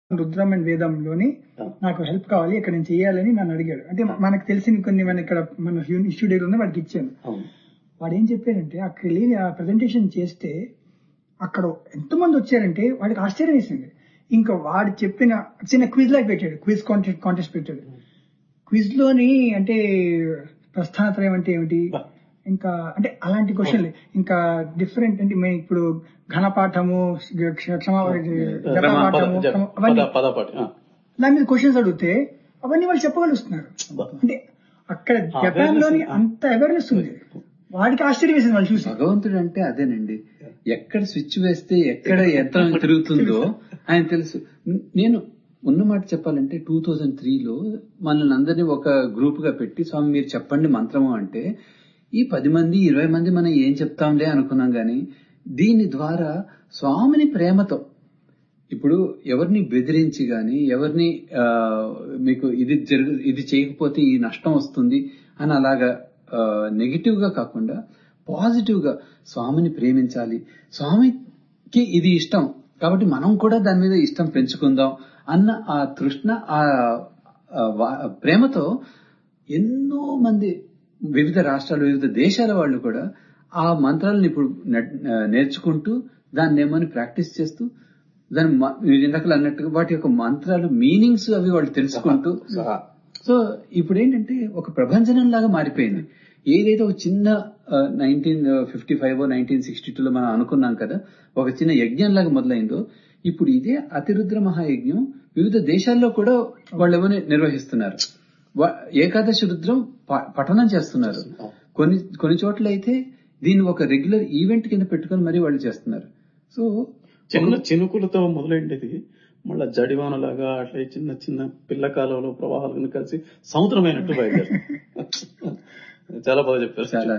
Rudram and వేదంలోని నాకు help కావాలి ఇక్కడ నేను చేయాలని నన్ను అడిగాడు అంటే మనకు తెలిసిన కొన్ని మన ఇక్కడ మన ఇన్స్టిట్యూట్ ఉంది వాడికి ఇచ్చాను అవును వాడు ఏం చెప్పాడంటే అక్కడ వెళ్ళి ఆ ప్రజెంటేషన్ చేస్తే అక్కడ ఎంతమంది వచ్చారంటే వాడికి ఆశ్చర్యం వేసింది ఇంకా వాడు చెప్పిన చిన్న క్విజ్ లాగా పెట్టాడు క్విజ్ కాంటెస్ట్ కాంటెస్ట్ పెట్టాడు క్విజ్ లోని అంటే ప్రస్థానత్రయం అంటే ఏమిటి ఇంకా అంటే అలాంటి క్వశ్చన్లు ఇంకా డిఫరెంట్ అంటే మేము ఇప్పుడు ఘనపాఠము క్ష- క్షమా జపపాఠము క్రమ- అవన్నీ పదపాటి దాని మీద క్వశ్చన్స్ అడిగితే అవన్నీ వాళ్ళు చెప్పగలుగుతున్నారు అంటే అక్కడ జపాన్ లోని అంత అవేర్నెస్ ఉంది వాడికి ఆశ్చర్యం వేసింది వాళ్ళు చూసి భగవంతుడు అంటే అదేనండి ఎక్కడ స్విచ్ వేస్తే ఎక్కడ యంత్రం తిరుగుతుందో ఆయన తెలుసు నేను ఉన్న మాట చెప్పాలంటే టూ థౌజండ్ త్రీలో మనల్ని అందరినీ ఒక గ్రూప్ గా పెట్టి స్వామి మీరు చెప్పండి మంత్రము అంటే ఈ పది మంది ఇరవై మంది మనం ఏం చెప్తాంలే అనుకున్నాం గాని దీని ద్వారా స్వామిని ప్రేమతో ఇప్పుడు ఎవరిని బెదిరించి గాని ఎవరిని ఆ, మీకు ఇది జరుగు ఇది చేయకపోతే ఈ నష్టం వస్తుంది అని అలాగా నెగిటివ్ గా కాకుండా పాజిటివ్ గా స్వామిని ప్రేమించాలి స్వామికి ఇది ఇష్టం కాబట్టి మనం కూడా దాని మీద ఇష్టం పెంచుకుందాం అన్న ఆ తృష్ణ ఆ ఆ వా- ప్రేమతో ఎన్నో మంది వివిధ రాష్ట్రాలు వివిధ దేశాల వాళ్ళు కూడా ఆ మంత్రాలను ఇప్పుడు నెట్- నేర్చుకుంటూ దాన్ని ఏమని ప్రాక్టీస్ చేస్తూ దాని మ- మీరు ఇందాకలు అన్నట్టుగా వాటి యొక్క మంత్రాలు మీనింగ్స్ అవి వాళ్ళు తెలుసుకుంటూ సహా సో ఇప్పుడు ఏంటంటే ఒక ప్రభంజనం లాగా మారిపోయింది ఏదైతే ఒక చిన్న nineteen fifty five nineteen sixty టూలో మనం అనుకున్నాం కదా ఒక చిన్న యజ్ఞం లాగా మొదలైందో ఇప్పుడు ఇదే అతిరుద్ర మహాయజ్ఞం వివిధ దేశాల్లో కూడా వాళ్ళు ఏమని నిర్వహిస్తున్నారు వా- ఏకాదశి రుద్రం ప- పఠనం చేస్తున్నారు కొన్ని కొన్ని చోట్ల అయితే దీన్ని ఒక రెగ్యులర్ ఈవెంట్ కింద పెట్టుకొని మరీ వాళ్ళు చేస్తున్నారు సో చిన్న చినుకులతో మొదలైండేది మళ్ళా జడివానలాగా అట్లా చిన్న చిన్న పిల్ల కాలంలో ప్రవాహాలను కలిసి సముద్రమైనట్టు బయలుదేరు చాలా బాగా చెప్పారు చాలా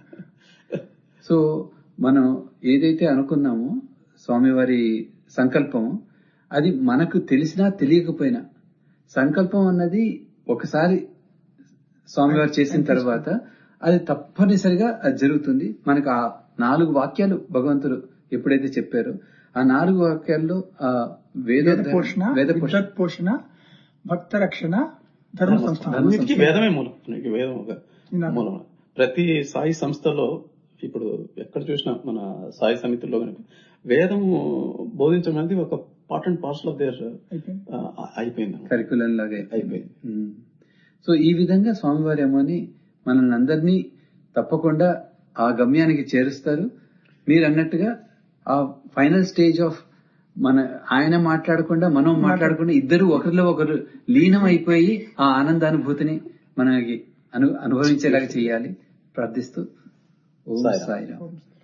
సో మనం ఏదైతే అనుకున్నామో స్వామివారి సంకల్పం అది మనకు తెలిసినా తెలియకపోయినా సంకల్పం అన్నది ఒకసారి స్వామివారు చేసిన తర్వాత అది తప్పనిసరిగా అది జరుగుతుంది మనకు ఆ నాలుగు వాక్యాలు భగవంతుడు ఎప్పుడైతే చెప్పారో ఆ నాలుగు వాక్యాల్లో ఆ వేద వేద పోషణ వేద పోషణ విద్వత్ పోషణ భక్త రక్షణ ధర్మ సంస్థానం అన్నిటికీ వేదమే మూలం అన్నిటికీ వేదం ఒక నినాదం. మూలం ప్రతి సాయి సంస్థలో ఇప్పుడు ఎక్కడ చూసినా మన సాయి సమితిలో కనుక వేదం బోధించడం అనేది ఒక part and parcel of their అయిపోయింది. అయిపోయింది కరికులం లాగా అయిపోయింది ఉమ్. సో ఈ విధంగా స్వామివారి ఏమోని మనల్ని అందరినీ తప్పకుండా ఆ గమ్యానికి చేరుస్తారు మీరు అన్నట్టుగా ఆ ఫైనల్ స్టేజ్ ఆఫ్ మన ఆయన మాట్లాడకుండా మనం మాట్లాడకుండా ఇద్దరు ఒకరిలో ఒకరు లీనం అయిపోయి ఆ ఆనందానుభూతిని మనకి అను అనుభవించేలాగా చేయాలి ప్రార్థిస్తూ ఓం సాయిరాం. సాయిరాం